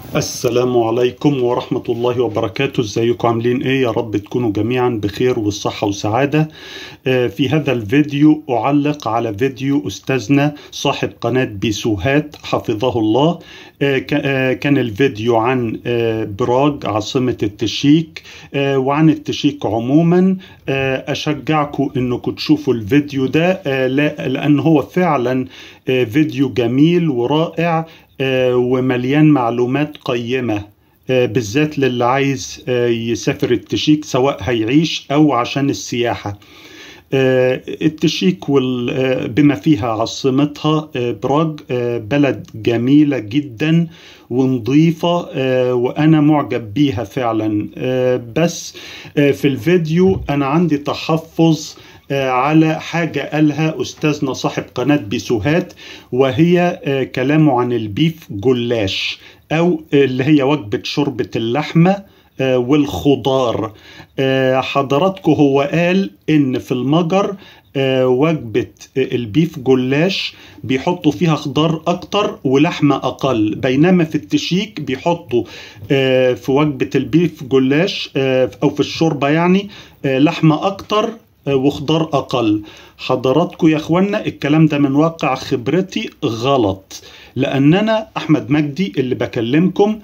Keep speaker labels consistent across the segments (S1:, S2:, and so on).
S1: السلام عليكم ورحمة الله وبركاته ازيكم عاملين ايه يا رب تكونوا جميعا بخير والصحة وسعادة آه، في هذا الفيديو أعلق على فيديو أستاذنا صاحب قناة بيسوهات حفظه الله آه، ك- آه، كان الفيديو عن آه، براغ عاصمة التشيك آه، وعن التشيك عموما آه، أشجعكم أنكم تشوفوا الفيديو ده آه، لا- لأن هو فعلا آه، فيديو جميل ورائع آه، ومليان معلومات قيمة آه، بالذات للي عايز آه، يسافر التشيك سواء هيعيش أو عشان السياحة آه، التشيك وال- آه، بما فيها عاصمتها آه، براغ آه، بلد جميلة جدا ونظيفة آه، وأنا معجب بيها فعلا آه، بس آه، في الفيديو أنا عندي تحفظ آه، على حاجة قالها أستاذنا صاحب قناة بيسوهات وهي آه، كلامه عن البيف جلاش أو اللي هي وجبة شوربة اللحمة آه، والخضار آه، حضراتكم هو قال ان في المجر آه، وجبة آه، البيف جلاش بيحطوا فيها خضار اكتر ولحمة اقل بينما في التشيك بيحطوا آه، في وجبة البيف جلاش آه، او في الشوربة يعني آه، لحمة اكتر آه، وخضار اقل حضراتكم يا اخوانا الكلام ده من واقع خبرتي غلط لان انا احمد مجدي اللي بكلمكم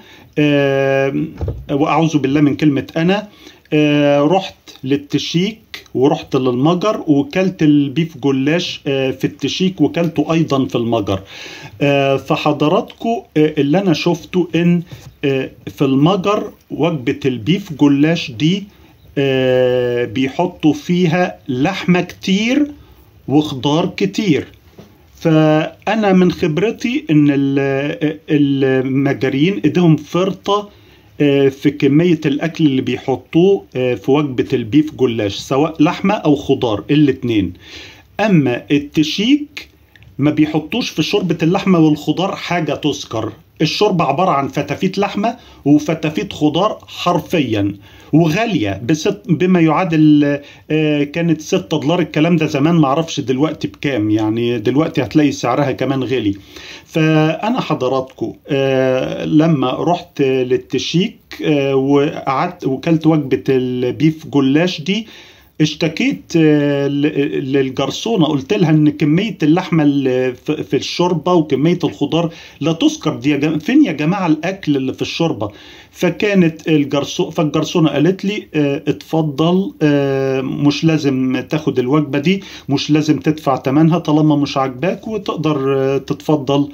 S1: آه، واعوذ بالله من كلمه انا آه، رحت للتشيك ورحت للمجر وكلت البيف جلاش آه، في التشيك وكلته ايضا في المجر آه، فحضراتكم آه، اللي انا شفته ان آه، في المجر وجبه البيف جلاش دي آه، بيحطوا فيها لحمه كتير وخضار كتير فانا من خبرتي ان ال- المجاريين ايديهم فرطه آه، في كميه الاكل اللي بيحطوه آه، في وجبه البيف جلاش سواء لحمه او خضار الاتنين اما التشيك ما بيحطوش في شوربة اللحمة والخضار حاجة تذكر الشوربة عبارة عن فتافيت لحمة وفتافيت خضار حرفيا وغالية بست بما يعادل آه، كانت 6 دولار الكلام ده زمان معرفش دلوقتي بكام يعني دلوقتي هتلاقي سعرها كمان غالي فأنا حضراتكم آه، لما رحت للتشيك آه، وقعدت وكلت وجبة البيف جلاش دي اشتكيت آه، ل- للجرسونة قلت لها ان كمية اللحمة اللي في في الشوربة وكمية الخضار لا تذكر دي يا جم... فين يا جماعة الاكل اللي في الشوربة فكانت الجرسو... فالجرسونة قالت لي اه اتفضل اه مش لازم تاخد الوجبة دي مش لازم تدفع ثمنها طالما مش عاجباك وتقدر اه تتفضل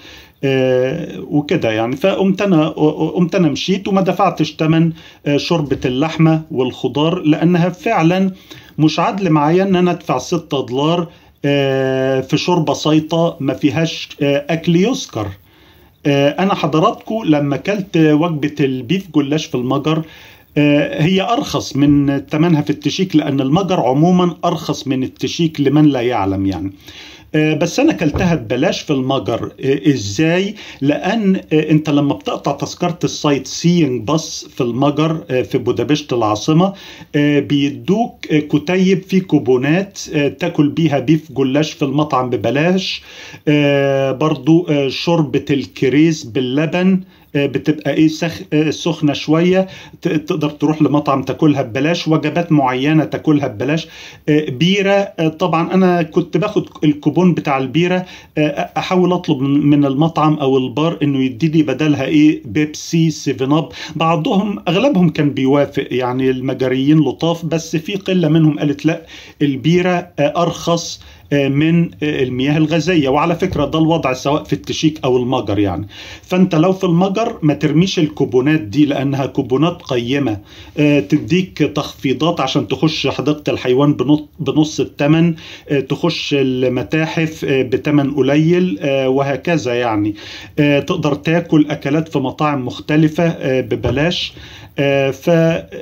S1: آه، وكده يعني فقمت انا قمت انا مشيت وما دفعتش ثمن آه، شوربه اللحمه والخضار لانها فعلا مش عدل معايا ان انا ادفع 6 دولار آه، في شوربه سايطه ما فيهاش آه، اكل يذكر آه، انا حضراتكم لما اكلت وجبه البيف جلاش في المجر آه، هي ارخص من ثمنها في التشيك لان المجر عموما ارخص من التشيك لمن لا يعلم يعني آه، بس انا كلتها ببلاش في المجر آه، ازاي لان آه، انت لما بتقطع تذكره السايت سينج باص في المجر آه، في بودابشت العاصمه آه، بيدوك آه، كتيب فيه كوبونات آه، تاكل بيها بيف جلاش في المطعم ببلاش آه، برضو آه، شوربه الكريز باللبن آه، بتبقى ايه سخ... آه، سخنه شويه ت- تقدر تروح لمطعم تاكلها ببلاش وجبات معينه تاكلها ببلاش آه، بيره آه، طبعا انا كنت باخد الكوبون بتاع البيره آه، احاول اطلب من من المطعم او البار انه يديني بدلها ايه بيبسي سيفن اب بعضهم اغلبهم كان بيوافق يعني المجريين لطاف بس في قله منهم قالت لا البيره آه، ارخص آه، من آه، المياه الغازيه وعلى فكره ده الوضع سواء في التشيك او المجر يعني فانت لو في المجر ما ترميش الكوبونات دي لانها كوبونات قيمه آه، تديك تخفيضات عشان تخش حديقه الحيوان بنص- بنص الثمن آه، تخش المتاحف آه، بثمن قليل آه، وهكذا يعني آه، تقدر تاكل اكلات في مطاعم مختلفه آه، ببلاش آه، ف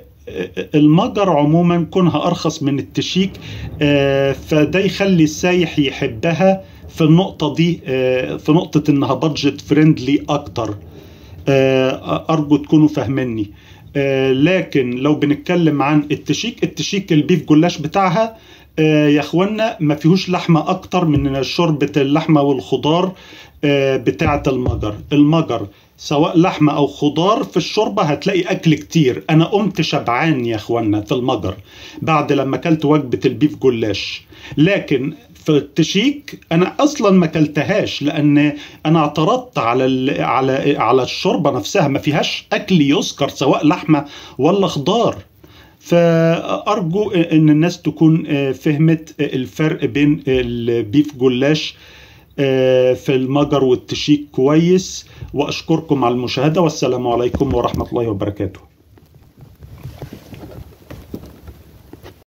S1: المجر عموما كونها ارخص من التشيك آه، فده يخلي السايح يحبها في النقطة دي آه، في نقطة انها بادجت فريندلي اكتر آه، ارجو تكونوا فاهميني آه، لكن لو بنتكلم عن التشيك التشيك البيف جلاش بتاعها آه، يا اخوانا ما فيهوش لحمة اكتر من شوربة اللحمة والخضار آه، بتاعة المجر المجر سواء لحمة أو خضار في الشوربة هتلاقي أكل كتير أنا قمت شبعان يا أخوانا في المجر بعد لما أكلت وجبة البيف جلاش لكن في التشيك انا اصلا ما اكلتهاش لان انا اعترضت على ال- على على الشوربه نفسها ما فيهاش اكل يذكر سواء لحمه ولا خضار فارجو ان الناس تكون فهمت الفرق بين البيف جلاش في المجر والتشيك كويس واشكركم على المشاهده والسلام عليكم ورحمه الله وبركاته